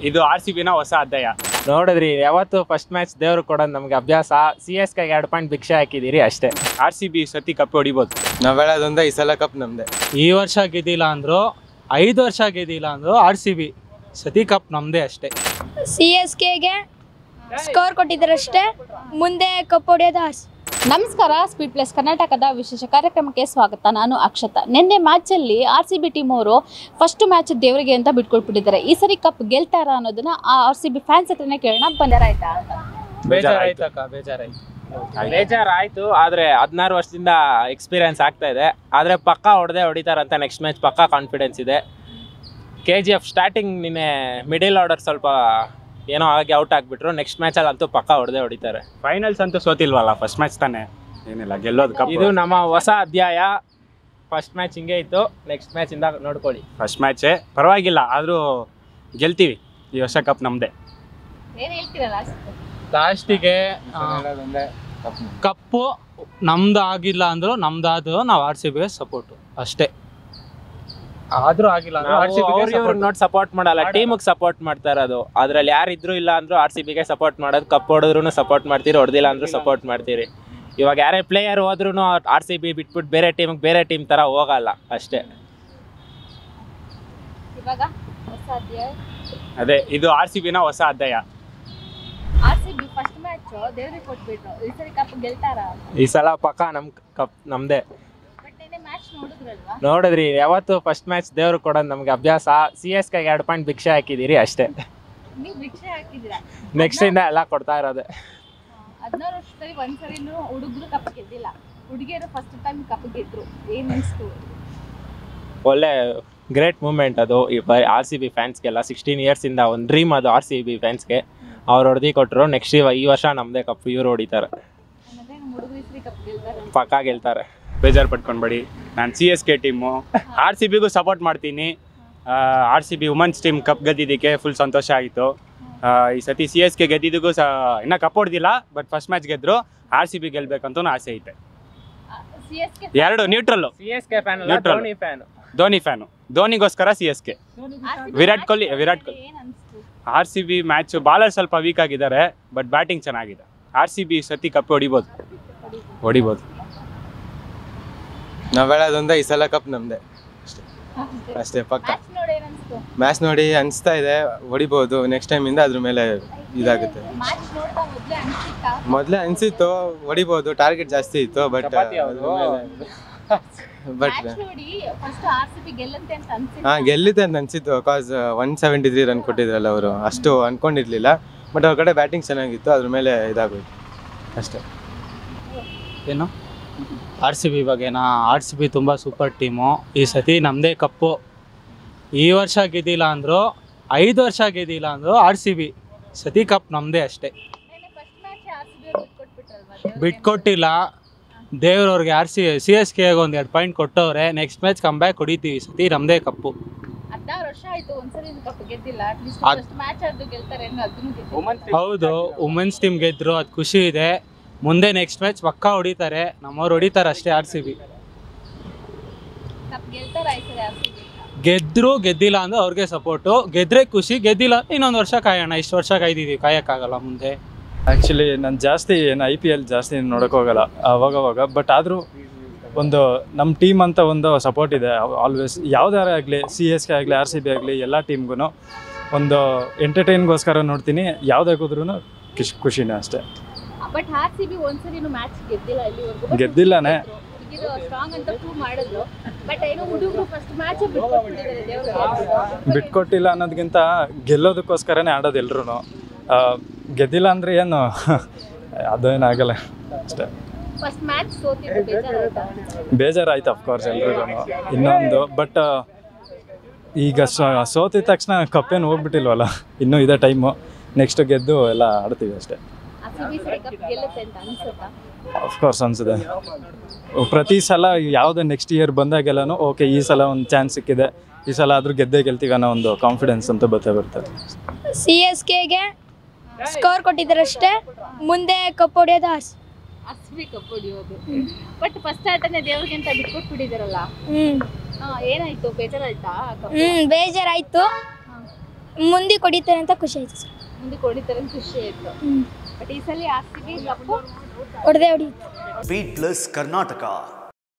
ಇದು R C ಬಿನ ಹೊಸ ಅಧ್ಯಾಯ ನೋಡಿದ್ರಿ ಯಾವತ್ತು ಫಸ್ಟ್ ಮ್ಯಾಚ್ ದೇವ್ರು ಕೊಡೋದು ನಮ್ಗೆ ಅಭ್ಯಾಸ ಸಿ ಎಸ್ ಗೆ ಎರಡು ಪಾಯಿಂಟ್ ಭಿಕ್ಷೆ ಹಾಕಿದ್ದೀರಿ ಅಷ್ಟೇ ಆರ್ ಸಿ ಬಿ ಸತಿ ಕಪ್ ಹೊಡಿಬೋದು ನಾವ್ ಹೇಳೋದೊಂದ ಈ ಸಲ ಕಪ್ ನಮ್ದೆ ಈ ವರ್ಷ ಗೆದ್ದಿಲ್ಲ ಅಂದ್ರು ಐದು ವರ್ಷ ಗೆದ್ದಿಲ್ಲ ಅಂದ್ರು ಆರ್ ಸಿ ಬಿ ಸತಿ ಕಪ್ ನಮ್ದೇ ಅಷ್ಟೇ ಸಿ ಎಸ್ ಕೆಗೆ ಸ್ಕೋರ್ ಕೊಟ್ಟಿದ್ದಾರಷ್ಟೇ ಮುಂದೆ ಕಪ್ ಹೊಡೆಯೋದು ಆರ್ ನಮಸ್ಕಾರ ಸ್ಪೀಡ್ ಪ್ಲಸ್ ಕರ್ನಾಟಕದ ವಿಶೇಷ ಕಾರ್ಯಕ್ರಮಕ್ಕೆ ಸ್ವಾಗತ ನಾನು ಅಕ್ಷತಾ ನಿನ್ನೆ ಮ್ಯಾಚಲ್ಲಿ ಆರ್ ಸಿ ಬಿ ಟೀಮ್ ಅವರು ಫಸ್ಟ್ ಮ್ಯಾಚ್ ದೇವರಿಗೆ ಅಂತ ಬಿಟ್ಕೊಟ್ಬಿಟ್ಟಿದ್ದಾರೆ ಈ ಸರಿ ಕಪ್ ಗೆಲ್ತಾರ ಅನ್ನೋದನ್ನ ಆ ಆರ್ ಸಿ ಬಿ ಫ್ಯಾನ್ಸ್ ಹತ್ರನೇ ಕೇಳೋಣ ಬಂದರಾಯ್ತಾ ಅಂತ ಬೇಜಾರಾಯ್ತಕ್ಕ ಬೇಜಾರಾಯ್ತು ಬೇಜಾರಾಯ್ತು ಆದ್ರೆ ಹದಿನಾರು ವರ್ಷದಿಂದ ಎಕ್ಸ್ಪೀರಿಯನ್ಸ್ ಆಗ್ತಾ ಇದೆ ಆದ್ರೆ ಪಕ್ಕ ಹೊಡೆದೇ ಹೊಡಿತಾರಂತ ನೆಕ್ಸ್ಟ್ ಮ್ಯಾಚ್ ಪಕ್ಕ ಕಾನ್ಫಿಡೆನ್ಸ್ ಇದೆ ಕೆ ಜಿ ಎಫ್ ಸ್ಟಾರ್ಟಿಂಗ್ ನಿನ್ನೆ ಮಿಡಿಲ್ ಆರ್ಡರ್ ಸ್ವಲ್ಪ ಏನೋ ಆಗಿ ಔಟ್ ಆಗಿಬಿಟ್ರು ನೆಕ್ಸ್ಟ್ ಮ್ಯಾಚಲ್ಲಿ ಅಂತೂ ಪಕ್ಕ ಹೊಡೆದೇ ಹೊಡಿತಾರೆ ಫೈನಲ್ಸ್ ಅಂತೂ ಸೋತಿಲ್ವಲ್ಲ ಫಸ್ಟ್ ಮ್ಯಾಚ್ ತಾನೆ ಏನಿಲ್ಲ ಗೆಲ್ಲೋದು ಕಪ್ ಇದು ನಮ್ಮ ಹೊಸ ಅಧ್ಯಾಯ ಫಸ್ಟ್ ಮ್ಯಾಚ್ ಹಿಂಗೆ ಇತ್ತು ನೆಕ್ಸ್ಟ್ ಮ್ಯಾಚ್ ಇಂದ ನೋಡ್ಕೊಳ್ಳಿ ಫಸ್ಟ್ ಮ್ಯಾಚೇ ಪರವಾಗಿಲ್ಲ ಆದರೂ ಗೆಲ್ತೀವಿ ಈ ವರ್ಷ ಕಪ್ ನಮ್ದೆ ಏನ್ ಹೇಳ್ತೀರಲ್ಲ ಲಾಸ್ಟಿಗೆ ಹೇಳೋದೊಂದೇ ಕಪ್ ಕಪ್ಪು ನಮ್ದು ಆಗಿಲ್ಲ ಅಂದ್ರು ನಮ್ದಾದ್ರು ನಾವು ಆರ್ ಸಿ ಬಿಗೆ ಸಪೋರ್ಟು ಅಷ್ಟೇ ಆದ್ರೂ ಆಗಿಲ್ಲ ಅಂದ್ರೆ ಆರ್ ಸಿ ಅವ್ರಿಗೆ ನೋಡಿ ಸಪೋರ್ಟ್ ಮಾಡಲ್ಲ ಟೀಮಿಗೆ ಸಪೋರ್ಟ್ ಮಾಡ್ತಾ ಇರೋದು ಅದ್ರಲ್ಲಿ ಯಾರಿದ್ರು ಇಲ್ಲ ಅಂದ್ರೂ ಆರ್ ಸಿ ಬಿಗೆ ಸಪೋರ್ಟ್ ಮಾಡೋದು ಕಪ್ ಹೊಡೆದ್ರು ಸಪೋರ್ಟ್ ಮಾಡ್ತೀರಿ ಹೊಡೆದಿಲ್ಲ ಅಂದ್ರೂ ಸಪೋರ್ಟ್ ಮಾಡ್ತೀರಿ ಇವಾಗ ಯಾರೇ ಪ್ಲೇಯರ್ ಹೋದ್ರೂ ಆರ್ ಸಿ ಬಿ ಬಿಟ್ಬಿಟ್ಟು ಬೇರೆ ಟೀಮಿಗೆ ಬೇರೆ ಟೀಮ್ ತರ ಹೋಗಲ್ಲ ಅಷ್ಟೇ ಇವಾಗ ಹೊಸ ಅಧ್ಯಾಯ ಅದೇ ಇದು ಆರ್ ಸಿ ಬಿನ ಹೊಸ ಅಧ್ಯಾಯ R C B first match ದೇವ್ರಿಗೆ ಕೊಟ್ಬಿಟ್ರು ಈ ಸರಿ ಕಪ್ ಗೆಲ್ತಾರ ಈ ಸಲ ಪಕ್ಕ ನಮ್ ಕಪ್ ನಮ್ದೇ ಬಟ್ ನಿನ್ನೆ ಮ್ಯಾಚ್ ನೋಡಿದ್ರಲ್ವಾ ನೋಡಿದ್ರಿ ಯಾವತ್ತು ಫಸ್ಟ್ ಮ್ಯಾಚ್ ದೇವ್ರು ಕೊಡೋದು ನಮ್ಗೆ ಅಭ್ಯಾಸ ಸಿ ಎಸ್ ಗೆ ಎರಡು ಪಾಯಿಂಟ್ ಭಿಕ್ಷೆ ಹಾಕಿದ್ದೀರಿ ಅಷ್ಟೇ ನೀವು ಭಿಕ್ಷೆ ಹಾಕಿದ್ದೀರಾ ನೆಕ್ಸ್ಟ್ ಇಂದ ಎಲ್ಲ ಕೊಡ್ತಾ ಇರೋದೆ ಹದಿನಾರು ವರ್ಷದಲ್ಲಿ ಒಂದ್ಸರಿನೂ ಹುಡುಗರು ಕಪ್ ಗೆದ್ದಿಲ್ಲ ಹುಡುಗಿಯರು ಫಸ್ಟ್ ಟೈಮ್ ಕಪ್ ಗೆದ್ರು ಏನ್ ಅನಿಸ್ತು ಒಳ್ಳೆ ಗ್ರೇಟ್ ಮೂಮೆಂಟ್ ಅದು ಈ ಆರ್ ಸಿ ಬಿ ಫ್ಯಾನ್ಸ್ಗೆಲ್ಲ ಸಿಕ್ಸ್ಟೀನ್ ಇಯರ್ಸಿಂದ ಒಂದು ಡ್ರೀಮ್ ಅದು ಆರ್ ಸಿ ಬಿ ಫ್ಯಾನ್ಸ್ಗೆ ಅವ್ರು ಹೊಡೆದಿ ಕೊಟ್ಟರು ನೆಕ್ಸ್ಟ್ ಈ ವರ್ಷ ನಮ್ಮದೇ ಕಪ್ ಇವ್ರು ಹೊಡಿತಾರೆ ಅಂದ್ರೆ ನಮ್ಮ ಹುಡುಗರು ಈ ಸರಿ ಕಪ್ ಗೆಲ್ತಾರೆ ಪಕ್ಕ ಗೆಲ್ತಾರೆ ಬೇಜಾರು ಪಟ್ಕೊಂಡ್ಬೇಡಿ ನಾನು C S K team R C ಬಿಗೂ ಸಪೋರ್ಟ್ ಮಾಡ್ತೀನಿ R C B women's team cup ಗೆದ್ದಿದ್ದಕ್ಕೆ ಫುಲ್ ಸಂತೋಷ ಆಯಿತು ಈ ಸತಿ ಸಿ ಎಸ್ ಕೆ ಗೆದ್ದಿದ್ದಕ್ಕೂ ಸಹ ಇನ್ನೂ ಕಪ್ ಹೊಡೆದಿಲ್ಲ ಬಟ್ ಫಸ್ಟ್ ಮ್ಯಾಚ್ ಗೆದ್ರು ಆರ್ ಸಿ ಬಿ ಗೆಲ್ಬೇಕಂತೂ ಆಸೆ ಐತೆ ಸಿ ಎಸ್ ಕೆ ಎರಡು neutral C S K fan Neutral. Dhoni fan Dhoni fan ಧೋನಿಗೋಸ್ಕರ C S K Virat Kohli Virat Kohli ಏನ್ ಅನಿಸ್ತು R C B match bowler ಸ್ವಲ್ಪ ವೀಕ್ ಆಗಿದ್ದಾರೆ ಬಟ್ ಬ್ಯಾಟಿಂಗ್ ಚೆನ್ನಾಗಿದೆ ಆರ್ ಸಿ ಬಿ ಸತಿ ಕಪ್ ಹೊಡಿಬೋದು ಹೊಡಿಬೋದು ನಾವ್ ಹೇಳೋದೊಂದ ಈ ಸಲ ಕಪ್ ನಮ್ದೆ ಅಷ್ಟೇ ಪಕ್ಕ ಮ್ಯಾಚ್ ನೋಡಿ ಏನ್ ಅನಿಸ್ತು ಮ್ಯಾಚ್ ನೋಡಿ ಅನಿಸ್ತಾ ಇದೆ ಹೊಡಿಬೋದು ನೆಕ್ಸ್ಟ್ ಟೈಮ್ ಇಂದ ಅದ್ರ ಮೇಲೆ ಇದಾಗುತ್ತೆ ಮ್ಯಾಚ್ ನೋಡ್ತಾ ಮೊದ್ಲೇ ಅನ್ಸಿತ್ತಾ ಮೊದ್ಲೇ ಅನ್ಸಿತ್ತು ಹೊಡಿಬೋದು ಟಾರ್ಗೆಟ್ ಜಾಸ್ತಿ ಇತ್ತು ಬಟ್ ಬಟ್ ಮ್ಯಾಚ್ ನೋಡಿ ಫಸ್ಟ್ ಆರ್ ಸಿ ಬಿ ಗೆಲ್ಲಂತೆ ಅಂತ ಅನ್ಸಿತ್ತು ಹಾ ಗೆಲ್ಲಿದೆ ಅಂತ ಅನ್ಸಿತ್ತು cause one seventy three run ಕೊಟ್ಟಿದ್ರಲ್ಲ ಅವರು ಅಷ್ಟು ಅನ್ಕೊಂಡಿರ್ಲಿಲ್ಲ ಬಟ್ ಅವ್ರ ಕಡೆ ಬ್ಯಾಟಿಂಗ್ ಚೆನ್ನಾಗಿತ್ತು ಅದ್ರ ಮೇಲೆ ಇದಾಗೋಯ್ತು ಅಷ್ಟೇ ಏನು ಆರ್ ಸಿ ಬಿ ಬಗ್ಗೆನಾ ಆರ್ ಸಿ ಬಿ ತುಂಬ ಸೂಪರ್ ಟೀಮು ಈ ಸತಿ ನಮ್ಮದೇ ಕಪ್ಪು ಈ ವರ್ಷ ಗೆದ್ದಿಲ್ಲ ಅಂದ್ರು ಐದು ವರ್ಷ ಗೆದ್ದಿಲ್ಲ ಅಂದ್ರು ಆರ್ ಸಿ ಬಿ ಸತಿ ಕಪ್ ನಮ್ಮದೇ ಅಷ್ಟೇ first match R C B ಅವ್ರು ಬಿಟ್ಕೊಟ್ಬಿಟ್ರಲ್ವಾ ಬಿಟ್ಕೊಟ್ಟಿಲ್ಲ ದೇವ್ರವ್ರಿಗೆ R C C S K ಒಂದು ಎರಡು ಪಾಯಿಂಟ್ ಕೊಟ್ಟವ್ರೆ ನೆಕ್ಸ್ಟ್ ಮ್ಯಾಚ್ ಕಮ್ ಬ್ಯಾಕ್ ಹೊಡಿತೀವಿ ಈ ಸತಿ ನಮ್ಮದೇ ಕಪ್ಪು ಹದಿನಾರು ವರ್ಷ ಆಯ್ತು ಒಂದ್ಸರಿ ಕಪ್ ಗೆದ್ದಿಲ್ಲ ಅಟ್ಲೀಸ್ಟ್ ಅದ್- ಫಸ್ಟ್ ಮ್ಯಾಚ್ ಆದ್ರೂ ಗೆಲ್ತಾರೆ ಅನ್ನೋ ಅದನ್ನು ಗೆದ್ದಿಲ್ಲ ಹೌದು ವುಮೆನ್ಸ್ ಟೀಮ್ ಗೆದ್ರು ಅದು ಖುಷಿ ಇದೆ ಮುಂದೆ ನೆಕ್ಸ್ಟ್ ಮ್ಯಾಚ್ ಪಕ್ಕಾ ಹೊಡಿತಾರೆ ನಮ್ಮವ್ರು ಹೊಡಿತಾರೆ ಅಷ್ಟೇ ಆರ್ ಸಿ ಬಿ ಕಪ್ ಗೆಲ್ತಾರೆ ಆಯ್ತಾರೆ ಆರ್ ಸಿ ಬಿ ಗೆದ್ರು ಗೆದ್ದಿಲ್ಲ ಅಂದ್ರೆ ಅವ್ರಿಗೆ ಸಪೋರ್ಟು ಗೆದ್ರೆ ಖುಷಿ ಗೆದ್ದಿಲ್ಲ ಇನ್ನೊಂದು ವರ್ಷ ಕಾಯೋಣ ಇಷ್ಟು ವರ್ಷ ಕಾಯ್ದಿದ್ದೀವಿ ಕಾಯೋಕ್ಕಾಗಲ್ಲ ಮುಂದೆ ಆ್ಯಕ್ಚುಲಿ ನಾನು ಜಾಸ್ತಿ ಏನು ಐ ಪಿ ಎಲ್ ಜಾಸ್ತಿ ನೋಡೋಕೆ ಹೋಗಲ್ಲ ಅವಾಗವಾಗ ಬಟ್ ಆದರೂ ಒಂದು ನಮ್ಮ ಟೀಮ್ ಅಂತ ಒಂದು ಸಪೋರ್ಟ್ ಇದೆ ಆಲ್ವೇಸ್ ಯಾವುದಾರೇ ಆಗಲಿ ಸಿ ಎಸ್ ಕೆ ಆಗಲಿ ಆರ್ ಸಿ ಬಿ ಆಗಲಿ ಎಲ್ಲ ಟೀಮ್ಗೂ ಒಂದು ಎಂಟರ್ಟೈನ್ಗೋಸ್ಕರ ನೋಡ್ತೀನಿ ಯಾವುದೇ ಹೋದ್ರೂ ಖುಷಿ ಖುಷಿನೇ ಅಷ್ಟೇ ಬಟ್ ಆರ್ ಸಿ ಬಿ ಒಂದ್ಸರಿನೂ ಮ್ಯಾಚ್ ಗೆದ್ದಿಲ್ಲ ಇಲ್ಲಿವರೆಗೂ ಗೆದ್ದಿಲ್ಲನೇ. ಇದು ಸ್ಟ್ರಾಂಗ್ ಅಂತ ಪ್ರೂವ್ ಮಾಡಿದ್ರು ಬಟ್ ಏನೋ ಹುಡುಗರು ಫಸ್ಟ್ ಮ್ಯಾಚ್ ಬಿಟ್ಕೊಟ್ಬಿಟ್ಟಿದ್ದಾರೆ ದೇವ್ರಿಗೆ ಬಿಟ್ಕೊಟ್ಟಿಲ್ಲ ಅನ್ನೋದಕ್ಕಿಂತ ಗೆಲ್ಲೋದಕ್ಕೋಸ್ಕರನೇ ಆಡೋದು ಎಲ್ರೂ ಗೆದ್ದಿಲ್ಲ ಅಂದರೆ ಏನು ಅದೇನಾಗಲ್ಲ ಅಷ್ಟೇ ಫಸ್ಟ್ ಮ್ಯಾಚ್ ಸೋತಿದ್ದು ಬೇಜಾರಾಯ್ತಾ ಬೇಜಾರಾಯ್ತು ಅಫ್ಕೋರ್ಸ್ ಎಲ್ರಿಗೂ ಇನ್ನೊಂದು ಬಟ್ ಈಗ ಸೊ- ಸೋತಿದ ತಕ್ಷಣ ಕಪ್ಪೇನು ಹೋಗ್ಬಿಟ್ಟಿಲ್ವಲ್ಲ ಇನ್ನೂ ಇದೆ ಟೈಮು ನೆಕ್ಸ್ಟ್ ಗೆದ್ದು ಎಲ್ಲ ಆಡ್ತೀವಿ ಅಷ್ಟೇ ಆರ್ ಸಿ ಬಿ ಸರಿ ಕಪ್ ಗೆಲ್ಲುತ್ತೆ ಅಂತ ಅನ್ಸುತ್ತಾ ಅಫ್ಕೋರ್ಸ್ ಅನ್ಸಿದೆ ಪ್ರತಿ ಸಲ ಯಾವುದೇ ನೆಕ್ಸ್ಟ್ ಇಯರ್ ಬಂದಾಗೆಲ್ಲನೂ ಓಕೆ ಈ ಸಲ ಒಂದು ಚಾನ್ಸ್ ಸಿಕ್ಕಿದೆ ಈ ಸಲ ಆದರೂ ಗೆದ್ದೇ ಗೆಲ್ತೀವಿ ಅನ್ನೋ ಒಂದು ಕಾನ್ಫಿಡೆನ್ಸ್ ಅಂತ ಬರ್ತೇ ಬರ್ತದೆ ಸಿ ಎಸ್ ಕೆಗೆ ಸ್ಕೋರ್ ಕೊಟ್ಟಿದ್ದಾರಷ್ಟೇ ಮುಂದೆ ಕಪ್ ಹೊಡೆಯೋದು R R C B cup ಹೊಡಿಯೋದು ಬಟ್ ಫಸ್ಟ್ ಆಟನೇ ದೇವ್ರಿಗೆ ಅಂತ ಬಿಟ್ಕೊಟ್ಬಿಟ್ಟಿದಾರಲ್ಲ ಹ್ಞೂ ಹಾ, ಏನಾಯ್ತು ಬೇಜಾರಾಯ್ತಾ ಕಪ್ ಹ್ಞೂ ಬೇಜಾರಾಯಿತು ಮುಂದೆ ಕೊಡಿತಾರೆ ಅಂತ ಖುಷಿ ಆಯ್ತು ಸರ್ ಮುಂದೆ ಹೊಡಿತಾರೆ ಅಂತ ಖುಷಿ ಆಯ್ತು ಹ್ಮ್. ಬಟ್ ಈ ಸಲ ಆರ್ ಸಿ ಬಿ ಕಪ್ಪು ಹೊಡೆದೇ ಹೊಡಿ ಬೀಟ್ ಪ್ಲಸ್ ಕರ್ನಾಟಕ